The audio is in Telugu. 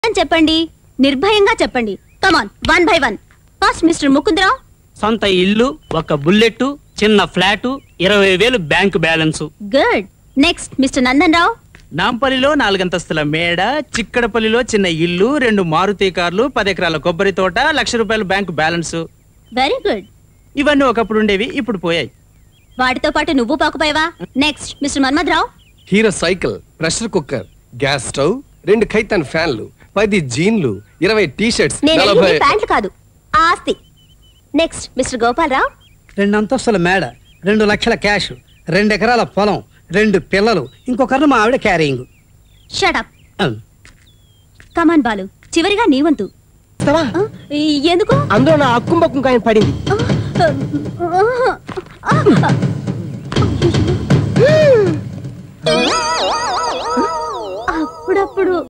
అని చెప్పండి నిర్భయంగా చెప్పండి come on one by one first mister Mukundarao సొంత ఇల్లు ఒక బుల్లెట్ చిన్న ఫ్లాటు ఇరవై వేలు bank balance good next mister Nandan Rao నాంపల్లిలో నాలుగంతస్తుల మేడ చిక్కడపల్లిలో చిన్న ఇల్లు రెండు మారుతి కార్లు పది ఎకరాల కొబ్బరి తోట లక్ష రూపాయల బ్యాంకు బ్యాలెన్స్ వెరీ గుడ్ ఇవన్నీ ఒకప్పుడు ఉండేవి ఇప్పుడు పోయాయి వాటితో పాటు నువ్వు పాకుపోయావా next mister Manmath Rao hero cycle pressure cooker gas stove రెండు ఖైతాన్ ఫ్యాన్లు పది జీన్లు ఇరవై టీ షర్ట్స్ నేను నలభై అడిగింది ప్యాంట్లు కాదు ఆస్తి నెక్స్ట్ మిస్టర్ గోపాల్ రావు రెండు అంతస్తుల మేడ రెండు లక్షల క్యాష్ రెండు ఎకరాల పొలం రెండు పిల్లలు ఇంకొకరిని మా ఆవిడ క్యారింగ్ షటప్ కమాన్ బాలు చివరిగా నీవంతు ఇస్తావా? ఆ, ఎందుకు అందులో నా అక్కుం బక్కుం కాయన పడింది ఆ, ఆ, ఆ, ఆ. అప్పుడప్పుడు